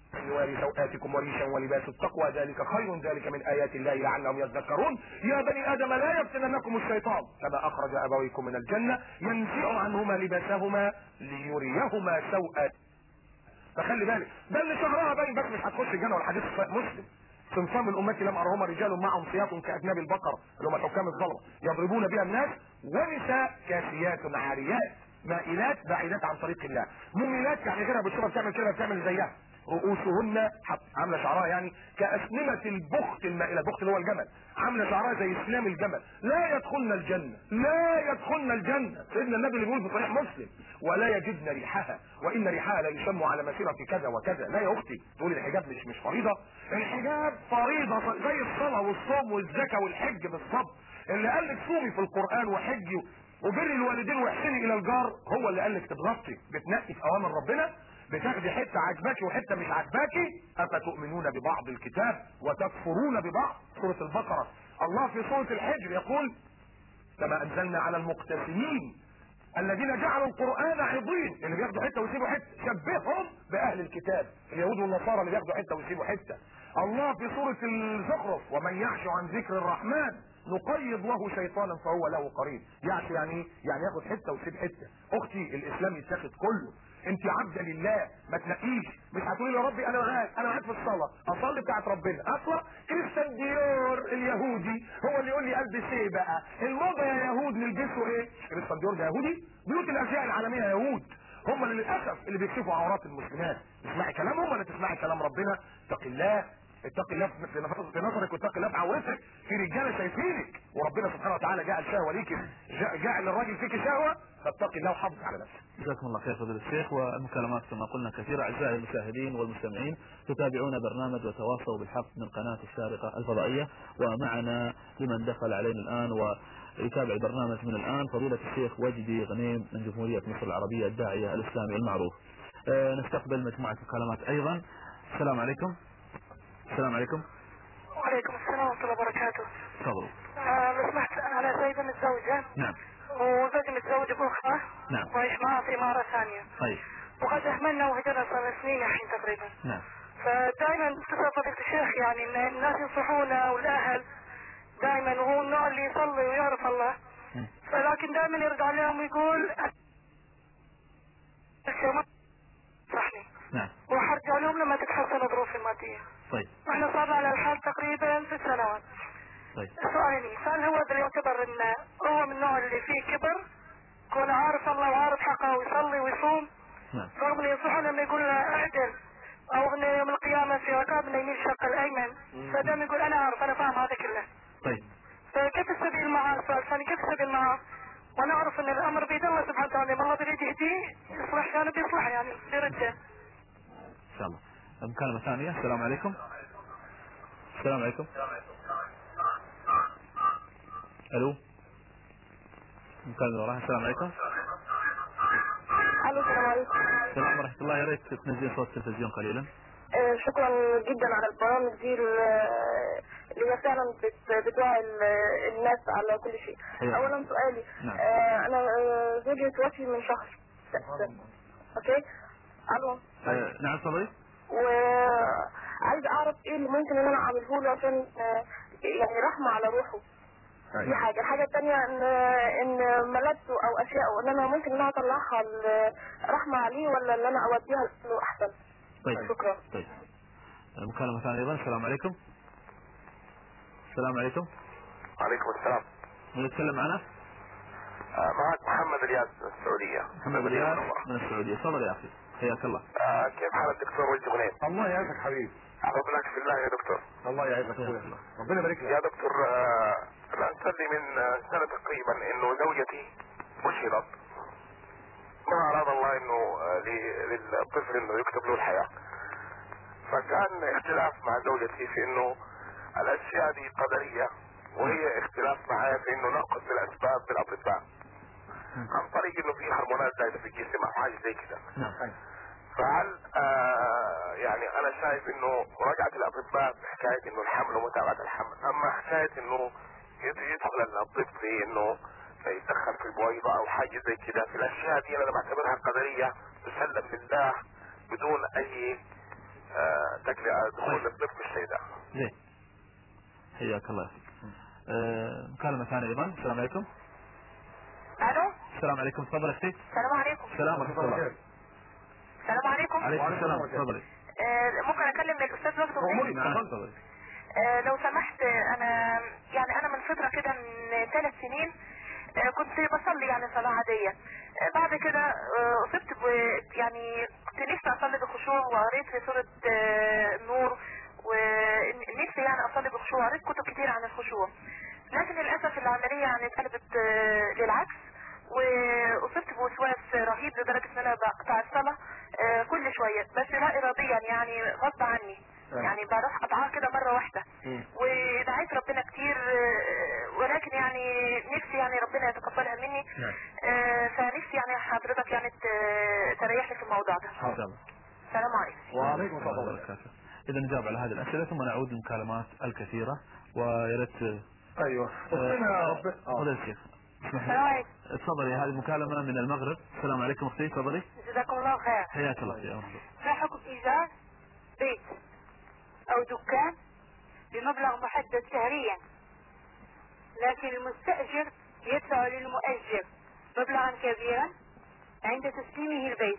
يواري سوآتكم وريشا ولباس التقوى ذلك خير ذلك من آيات الله لعلهم يذكرون يا بني آدم لا يفتننكم الشيطان كما أخرج أبويكم من الجنة ينزع عنهما لباسهما ليريهما سوءات فخلي بالك ده اللي شهرها باين بس مش هتخش الجنة والحديث مسلم صنفان من امتي لم ارهما رجال معهم سياط كاجناب البقر اللي هم الحكام الظلمه يضربون بها الناس ونساء كاسيات عاريات مائلات بعيدات عن طريق الله مميلات يعني غيرها بتشوفها بتعمل كده بتعمل زيها رؤوسهن عامله شعرها يعني كاسنمه البخت المائله البخت اللي هو الجمل عامله شعرها زي اسنام الجمل لا يدخلن الجنه لا يدخلن الجنه سيدنا النبي اللي بيقول في صحيح مسلم ولا يجدن ريحها وان ريحها لا يشم على مسيره كذا وكذا لا يا اختي تقولي الحجاب مش مش فريضه الحجاب فريضه زي الصلاه والصوم والزكاه والحج بالظبط اللي قال لك صومي في القران وحجي وبر الوالدين واحسني الى الجار هو اللي قال لك تتغطي بتنقي في اوامر ربنا بتاخدي حته عجباكي وحته مش عجباكي افتؤمنون ببعض الكتاب وتكفرون ببعض سوره البقره الله في سوره الحجر يقول كما انزلنا على المقتسمين الذين جعلوا القران عضين اللي بياخدوا حته ويسيبوا حته شبههم باهل الكتاب اليهود والنصارى اللي بياخدوا حته ويسيبوا حته الله في سوره الزخرف ومن يعش عن ذكر الرحمن نقيض له شيطانا فهو له قريب يعش يعني ايه يعني ياخد حته ويسيب حته اختي الاسلام يتاخد كله انت عبده لله ما تنقيش مش هتقولي يا ربي انا معاك انا معاك في الصلاه اصلي بتاعت ربنا اطلع كريستيان ديور اليهودي هو اللي يقول لي البس ايه بقى الموضه يا يهود نلبسه ايه كريستيان ديور ده يهودي بيوت الازياء العالميه يهود هم اللي للاسف اللي بيكشفوا عورات المسلمات تسمعي كلامهم ولا تسمعي كلام ربنا اتق الله اتق الله في نفسك في نظرك واتق الله في عورتك في رجاله شايفينك وربنا سبحانه وتعالى جعل شهوه ليك جعل الراجل فيك شهوه فاتق الله وحافظ على نفسك. جزاكم الله خير فضيلة الشيخ والمكالمات كما قلنا كثيرة أعزائي المشاهدين والمستمعين تتابعون برنامج وتواصوا بالحق من قناة الشارقة الفضائية ومعنا لمن دخل علينا الآن ويتابع البرنامج من الآن فضيلة الشيخ وجدي غنيم من جمهورية مصر العربية الداعية الإسلامي المعروف. أه نستقبل مجموعة مكالمات أيضا. السلام عليكم. السلام عليكم. وعليكم السلام ورحمة الله وبركاته. تفضلوا. آه لو سمحت أنا سيدة متزوجة. نعم. وزوجي متزوج بأخرى. نعم. وعيش معها في إمارة ثانية. طيب. وقد أهملنا وهجرنا صار سنين الحين تقريبا. نعم. فدائما اتصل فضيلة الشيخ يعني إن الناس ينصحونا والأهل دائما وهو النوع اللي يصلي ويعرف الله. م. فلكن دائما يرد عليهم ويقول صحني نعم. وحرجع لهم لما تتحسن ظروفي المادية. طيب. واحنا صار على الحال تقريبا ست سنوات. طيب. سؤالي هل هو ده يعتبر انه هو من النوع اللي فيه كبر كون عارف الله وعارف حقه ويصلي ويصوم نعم. رغم انه ينصحون انه يقول له اعدل او انه يوم القيامه في عقاب انه يميل الشق الايمن فدام يقول انا عارف انا فاهم هذا كله طيب. فكيف السبيل معاه السؤال الثاني كيف السبيل معاه وانا اعرف ان الامر بيد الله سبحانه وتعالى ما الله بيريد يهديه يصلح كان بيصلح يعني بيرده إن شاء الله. مكالمة ثانية السلام عليكم. السلام عليكم. الو مكالمة وراها السلام عليكم الو السلام عليكم السلام ورحمة الله يا ريت تنزلين صوت التلفزيون قليلا آه، شكرا جدا على البرامج دي ال- اللي هي فعلا بت- بتوعي ال- الناس على كل شيء أيوة. اولا سؤالي نعم. آه، انا آه، زوجي توفي من شهر اوكي الو آه نعم تفضلي وعايز اعرف ايه اللي ممكن ان انا اعمله له عشان آه، يعني رحمه على روحه دي حاجه الحاجه الثانيه ان ان ملابسه او اشياءه ان انا ممكن ان انا اطلعها ل- رحمه عليه ولا ان انا اوديها له احسن طيب شكرا طيب المكالمة ثانية أيضا السلام عليكم السلام عليكم عليكم السلام من يتكلم معنا آه، معك محمد رياض من السعودية محمد رياض من السعودية تفضل يا أخي حياك الله آه، كيف حال الدكتور وجه غنيم الله يعزك حبيبي ربنا في الله يا دكتور الله يعزك اخويا ربنا يبارك لك يا دكتور آه، انا ارسل لي من آه، سنة تقريبا انه زوجتي مشهدت ما اراد الله انه آه، ل- للطفل انه يكتب له الحياة فكان اختلاف مع زوجتي في انه الاشياء دي قدرية وهي اختلاف معايا في انه ناخذ بالاسباب بالاطباء عن طريق انه في هرمونات زايده في الجسم او حاجه زي كده نعم فهل آه يعني انا شايف انه مراجعه الاطباء في حكايه انه الحمل ومتابعه الحمل اما حكايه انه يد- يدخل الطب في انه يتدخل في البويضه او حاجه زي كده في الاشياء دي انا بعتبرها قدريه تسلم لله بدون اي آه، تكلي دخول الطب في السيدة زين حياك الله آه، مكالمة ثانية أيضا السلام عليكم الو السلام عليكم تفضل اختي السلام عليكم السلام ورحمة الله السلام عليكم عليكم السلام تفضلي آه، ممكن اكلم الاستاذ وقت أموري. نعم تفضل. تفضلي آه، لو سمحت آه، انا يعني انا من فترة كده من ثلاث سنين آه، كنت بصلي يعني صلاة عادية آه، بعد كده آه، اصبت ب يعني كنت نفسي اصلي بخشوع وقريت في سورة آه، النور ونفسي يعني اصلي بخشوع قريت كتب كتير عن الخشوع لكن للاسف العملية يعني اتقلبت آه، للعكس واصبت بوسواس رهيب لدرجة ان انا بقطع الصلاة آه، كل شوية بس لا اراديا يعني غصب عني آه. يعني بروح قطعها كده مرة واحدة مم. ودعيت ربنا كتير آه، ولكن يعني نفسي يعني ربنا يتقبلها مني نعم. آه، فنفسي يعني حضرتك يعني ت- تريحني في الموضوع ده إن شاء الله السلام عليكم وعليكم ورحمة السلام الله وبركاته إذا نجاوب على هذه الأسئلة ثم نعود للمكالمات الكثيرة ويا ريت ايوه اختنا آه، رب تفضل اه يا شيخ اسمح السلام لي عليكم تفضلي هذه مكالمة من المغرب السلام عليكم أختي تفضلي جزاكم الله خير حياك الله يا مرحبا ما حكم إيجار بيت أو دكان بمبلغ محدد شهريا لكن المستأجر يدفع للمؤجر مبلغا كبيرا عند تسليمه البيت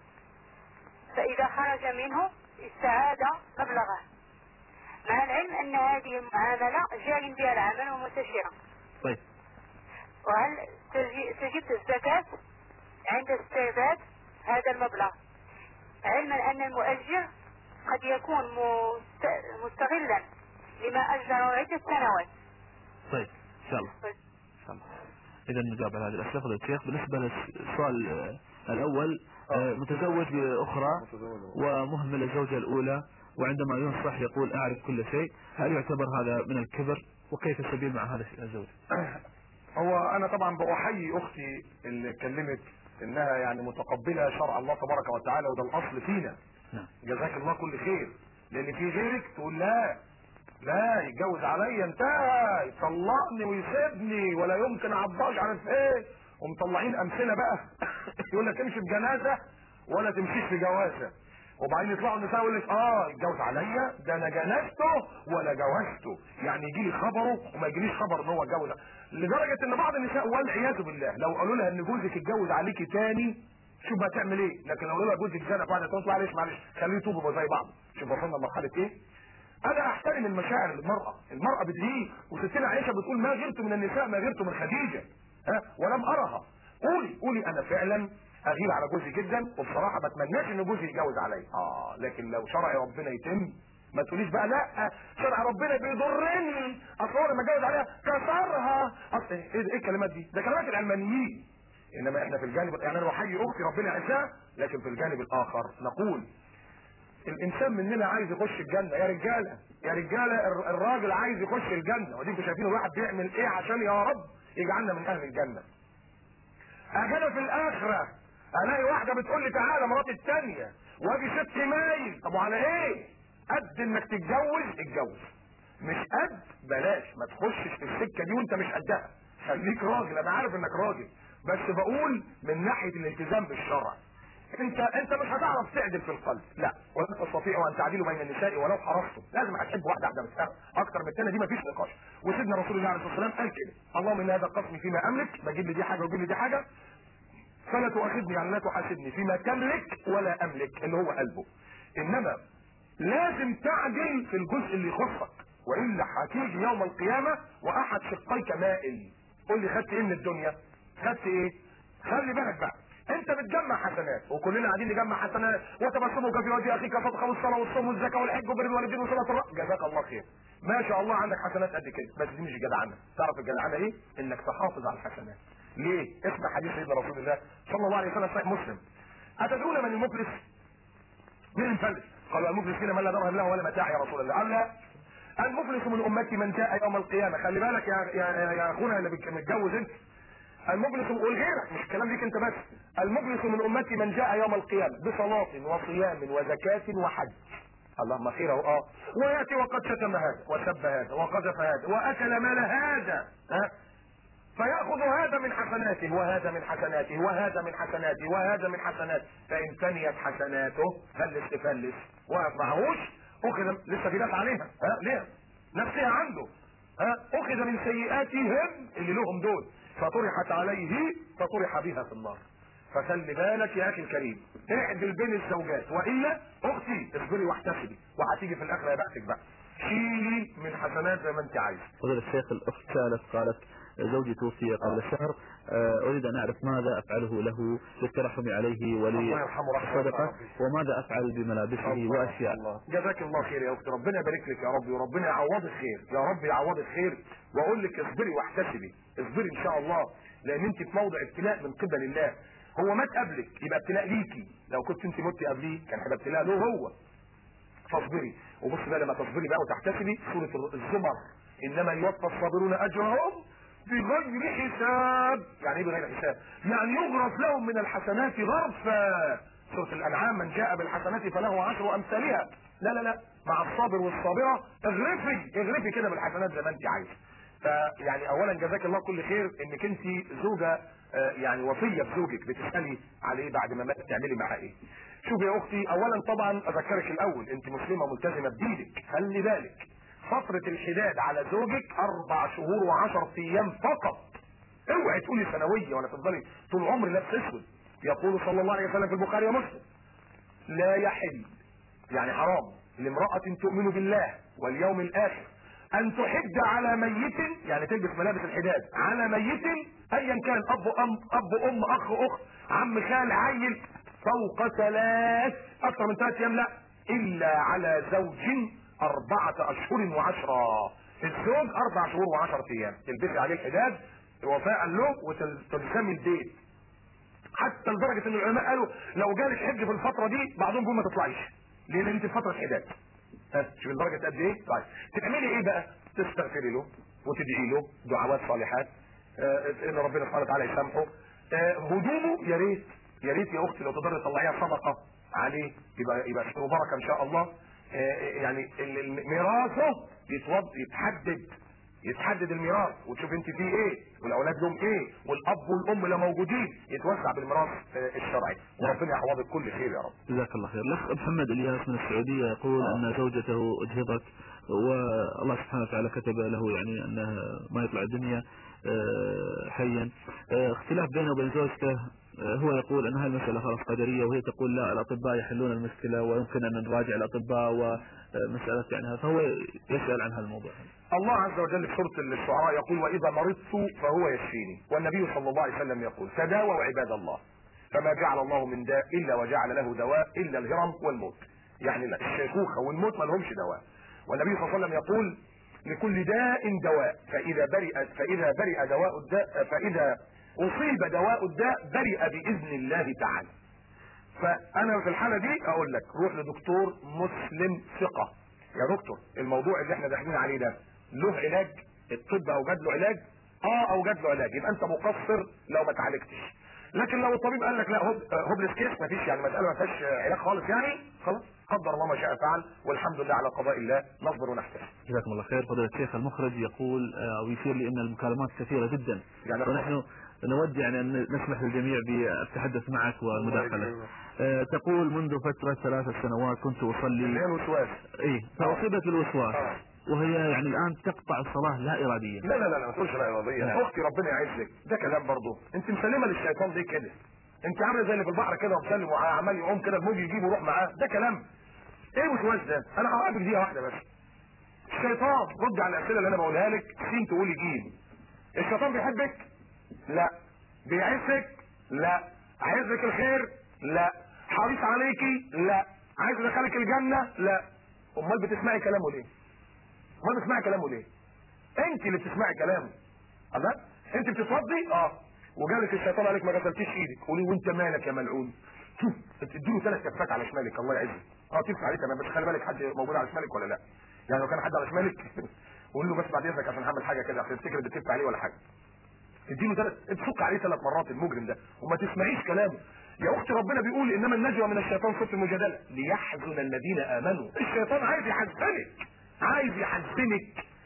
فإذا خرج منه استعاد مبلغه مع العلم أن هذه المعاملة جار بها العمل ومنتشرة طيب وهل تجي- تجب الزكاة عند استرداد هذا المبلغ علما أن المؤجر قد يكون مست- مستغلا لما أجره عدة سنوات طيب إن شاء الله إن شاء الله إذا نجاوب على هذه الأسئلة فضيلة الشيخ بالنسبة للسؤال آه، الأول آه، متزوج بأخرى ومهمل الزوجة الأولى وعندما ينصح يقول أعرف كل شيء هل يعتبر هذا من الكبر وكيف السبيل مع هذا الزوج هو انا طبعا بأحيي اختي اللي اتكلمت انها يعني متقبله شرع الله تبارك وتعالى وده الاصل فينا نعم جزاك الله كل خير لان في غيرك تقول لا لا يتجوز عليا انتهى يطلقني ويسيبني ولا يمكن اعباش عارف ايه ومطلعين امثله بقى يقول لك امشي بجنازه ولا تمشيش في جوازه وبعدين يطلعوا النساء يقول لك اه يتجوز عليا ده انا جنازته ولا جوازته يعني يجي لي خبره وما يجيليش خبر ان هو اتجوز لدرجه ان بعض النساء والعياذ بالله لو قالوا لها ان جوزك اتجوز عليكي تاني شوف هتعمل ايه لكن لو قالوا لها جوزك زنق بعد تقول معلش معلش خليه يتوب يبقى زي بعض شوف وصلنا لمرحله ايه انا احترم المشاعر المرأة المرأة بتغير وستنا عائشة بتقول ما غيرت من النساء ما غيرت من خديجة ها ولم ارها قولي قولي انا فعلا اغير على جوزي جدا وبصراحة ما اتمناش ان جوزي يتجوز عليا اه لكن لو شرع ربنا يتم ما تقوليش بقى لا شرع ربنا بيضرني اصل هو لما اتجوز عليها كسرها اصل ايه ايه الكلمات دي ده كلمات العلمانيين انما احنا في الجانب يعني انا بحيي اختي ربنا يعزها لكن في الجانب الاخر نقول الانسان مننا عايز يخش الجنه يا رجاله يا رجاله الر- الراجل عايز يخش الجنه ودي انتوا شايفين الواحد بيعمل ايه عشان يا رب يجعلنا من اهل الجنه اجي في الاخره الاقي واحده بتقول لي تعالى مراتي الثانيه واجي ست مايل طب وعلى ايه قد انك تتجوز اتجوز مش قد بلاش ما تخشش في السكه دي وانت مش قدها خليك راجل انا عارف انك راجل بس بقول من ناحيه الالتزام بالشرع انت انت مش هتعرف تعدل في القلب لا ولن تستطيعوا ان تعدلوا بين النساء ولو حرصتم لازم هتحب واحده واحده بس اكتر من الثانيه دي مفيش نقاش وسيدنا رسول الله عليه الصلاه والسلام قال كده اللهم ان هذا قسمي فيما املك بجيب لي دي حاجه وجيب لي دي حاجه فلا تؤاخذني يعني لا تحاسبني فيما تملك ولا املك اللي هو قلبه انما لازم تعدل في الجزء اللي يخصك والا هتيجي يوم القيامه واحد شقيك مائل قول لي خدت ايه من الدنيا خدت ايه خلي بالك بقى انت بتجمع حسنات وكلنا قاعدين نجمع حسنات وتبسمك في وجه اخيك صدقه والصلاه والصوم والزكاه والحج وبر الوالدين وصلاه الرحم جزاك الله خير ما شاء الله عندك حسنات قد كده بس دي مش جدعنه تعرف الجدعنه ايه انك تحافظ على الحسنات ليه اسمع حديث سيدنا رسول الله صلى الله عليه وسلم صحيح مسلم اتدرون من المفلس مين المفلس قالوا المفلس فينا من لا درهم له ولا متاع يا رسول الله قال لا المفلس من امتي من جاء يوم القيامه خلي بالك يا يا يا اخونا اللي بك- متجوز انت المفلس والغيرك مش الكلام ليك انت بس المفلس من امتي من جاء يوم القيامه بصلاه وصيام وزكاه وحج اللهم خير اهو اه وياتي وقد شتم هذا وسب هذا وقذف هذا واكل مال هذا ها فيأخذ هذا من حسناته وهذا من حسناته وهذا من حسناته وهذا من حسناته فإن فنيت حسناته فلس تفلس وقف معهوش أخذ لسه في ناس عليها ها ليه؟ نفسها عنده ها أخذ من سيئاتهم اللي لهم دول فطرحت عليه فطرح بها في النار فخلي بالك يا اخي الكريم اعدل بين الزوجات والا اختي اصبري واحتسبي وهتيجي في الاخره يا بختك بقى شيلي من حسنات زي ما انت عايز فضيلة الشيخ الأخت سالت قالت زوجي توفي قبل شهر آه، أريد أن أعرف ماذا أفعله له للترحم عليه الله يرحمه رحمه وللصدقة الله. وماذا أفعل بملابسه الله وأشياء الله. جزاك الله خير يا اختي ربنا يبارك لك يا رب وربنا يعوضك خير يا رب يعوضك خير واقول لك اصبري واحتسبي اصبري ان شاء الله لان انت في موضع ابتلاء من قبل الله هو مات قبلك يبقى ابتلاء ليكي لو كنت انت مت قبليه كان هيبقى ابتلاء له هو فاصبري وبص بقى لما تصبري بقى وتحتسبي سوره الزمر انما يوفى الصابرون اجرهم بغير حساب يعني ايه بغير حساب يعني يغرف لهم من الحسنات غرفا سوره الانعام من جاء بالحسنات فله عشر امثالها لا لا لا مع الصابر والصابره اغرفي اغرفي كده بالحسنات زي ما انت عايزه فيعني اولا جزاك الله كل خير انك انت زوجه آه، يعني وصيه بزوجك بتسالي عليه بعد ما مات تعملي معاه ايه شوفي يا اختي اولا طبعا اذكرك الاول انت مسلمه ملتزمه بدينك خلي بالك فتره الحداد على زوجك اربع شهور وعشر ايام فقط اوعي تقولي سنويه ولا تفضلي طول عمري لابس اسود يقول صلى الله عليه وسلم في البخاري ومسلم لا يحل يعني حرام لامرأة تؤمن بالله واليوم الآخر أن تحد على ميت يعني تلبس ملابس الحداد على ميت أيا كان أب أم أب أم أخ أخت عم خال عيل فوق ثلاث أكثر من ثلاث أيام لا إلا على زوج أربعة أشهر وعشرة الزوج أربع شهور وعشرة أيام تلبسي عليه الحداد وفاء له وتلزمي البيت حتى لدرجه ان العلماء قالوا لو جالك حج في الفتره دي بعضهم بيقول ما تطلعيش لان انت في فتره حداد ها، شوف لدرجه قد ايه طيب تعملي ايه بقى تستغفري له وتدعي له دعوات صالحات آه ان ربنا سبحانه وتعالى يسامحه آه هدومه يا ريت يا ريت يا اختي لو تقدري تطلعيها صدقه عليه يبقى يبقى خير وبركه ان شاء الله آه يعني ال- ال- ميراثه يتوض يتحدد يتحدد الميراث وتشوف انت فيه ايه والاولاد لهم ايه والاب والام لو موجودين يتوزع بالميراث آه، الشرعي وربنا يعوضك كل خير يا رب جزاك الله خير الأخ محمد الياس من السعودية يقول آه. أن زوجته أجهضت والله سبحانه وتعالى كتب له يعني أنه ما يطلع الدنيا آه، حيا آه، اختلاف بينه وبين زوجته آه، هو يقول أن هالمسألة خلاص قدرية وهي تقول لا الأطباء يحلون المشكلة ويمكن أن نراجع الأطباء ومسألة يعني فهو يسأل عن هالموضوع الله عز وجل في سوره الشعراء يقول واذا مرضت فهو يشفيني والنبي صلى الله عليه وسلم يقول تداووا عباد الله فما جعل الله من داء الا وجعل له دواء الا الهرم والموت يعني لا الشيخوخه والموت ما لهمش دواء والنبي صلى الله عليه وسلم يقول لكل داء دواء فاذا برئ فاذا برئ دواء الداء فاذا اصيب دواء الداء برئ باذن الله تعالى فانا في الحاله دي اقول لك روح لدكتور مسلم ثقه يا دكتور الموضوع اللي احنا داخلين عليه ده له علاج الطب اوجد له علاج اه اوجد له علاج يبقى انت مقصر لو ما اتعالجتش لكن لو الطبيب قال لك لا هوب هوبلس كيس ما فيش يعني مساله ما فيهاش علاج خالص يعني خلاص قدر الله ما شاء فعل والحمد لله على قضاء الله نصبر ونحتسب جزاكم الله خير فضيلة الشيخ المخرج يقول آه، أو يشير لي أن المكالمات كثيرة جدا يعني ونحن نود يعني أن نسمح للجميع بالتحدث معك والمداخلة يكرمك. آه، تقول منذ فترة ثلاث سنوات كنت اللي أصلي هي الوسواس إيه فأصيبت بالوسواس آه. وهي يعني الآن تقطع الصلاة لا إراديا لا لا لا لا ما تقولش لا اراديه نعم. اختي ربنا يعزك ده كلام برضه انت مسلمه للشيطان ليه كده انت عامله زي اللي في البحر كده ومسلم وعمال يقوم كده الموج يجيبه ويروح معاه ده كلام ايه الوسواس ده انا هوقفك دقيقه واحده بس الشيطان رد على الاسئله اللي انا بقولها لك سين تقولي جيم الشيطان بيحبك لا بيعزك لا عايز لك الخير لا حريص عليكي لا عايز يدخلك الجنه لا امال بتسمعي كلامه ليه امال بتسمعي كلامه ليه انت اللي بتسمعي كلامه الله انت بتتوضي اه وجالك الشيطان عليك ما غسلتيش ايدك قولي وانت مالك يا ملعون تديله ثلاث كفات على شمالك الله يعزك اه تدفع عليه تمام بس خلي بالك حد موجود على شمالك ولا لا يعني لو كان حد على شمالك قول له بس بعد اذنك عشان هعمل حاجه كده عشان تفتكر بتدفع عليه ولا حاجه تديله ثلاث تفك عليه ثلاث مرات المجرم ده وما تسمعيش كلامه يا اختي ربنا بيقول انما النجوى من الشيطان صوت المجادله ليحزن الذين امنوا الشيطان عايز يحزنك عايز يحزنك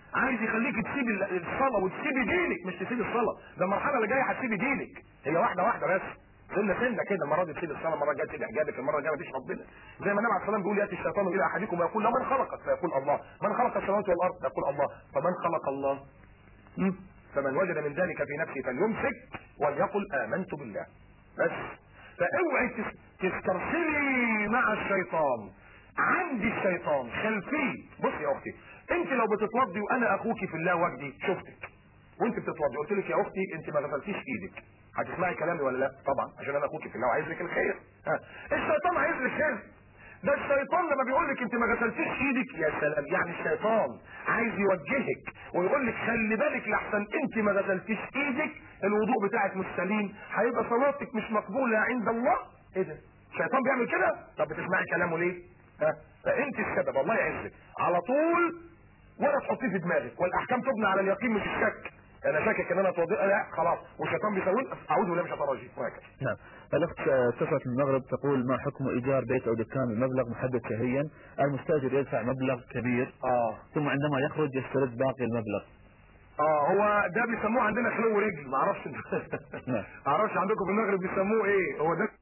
عايز يخليك تسيب ال- الصلاه وتسيبي دينك مش تسيب الصلاه ده المرحله اللي جايه هتسيبي دينك هي واحده واحده بس سنه سنه كده المره دي تسيب الصلاه المره الجايه تسيب حجابك المره الجايه مفيش ربنا زي ما النبي عليه السلام بيقول ياتي الشيطان الى احدكم ويقول له من خلقك فيقول الله من خلق السماوات والارض فيقول الله فمن خلق الله م? فمن وجد من ذلك في نفسه فليمسك وليقل امنت بالله بس فاوعي تس- تسترسلي مع الشيطان عندي الشيطان خلفي بصي يا اختي انت لو بتتوضي وانا اخوكي في الله وجدي شفتك وانت بتتوضي قلت لك يا اختي انت ما غسلتيش ايدك هتسمعي كلامي ولا لا طبعا عشان انا اخوكي في الله وعايز لك الخير ها الشيطان عايز لك خير ده الشيطان لما بيقول لك انت ما غسلتيش ايدك يا سلام يعني الشيطان عايز يوجهك ويقول لك خلي بالك لحسن انت ما غسلتيش ايدك الوضوء بتاعك مش سليم هيبقى صلاتك مش مقبوله عند الله ايه ده الشيطان بيعمل كده طب بتسمعي كلامه ليه ها فانت السبب الله يعزك على طول ولا تحطيه في دماغك والاحكام تبنى على اليقين مش الشك انا شاكك ان انا اتوضئ لا خلاص والشيطان بيسوي اعوذ بالله من الشيطان الرجيم وهكذا نعم الأخت اتصلت من المغرب تقول ما حكم إيجار بيت أو دكان بمبلغ محدد شهريا المستاجر يدفع مبلغ كبير اه ثم عندما يخرج يسترد باقي المبلغ اه هو ده بيسموه عندنا خلو رجل ما اعرفش نعم. ما اعرفش عندكم في المغرب بيسموه ايه هو ده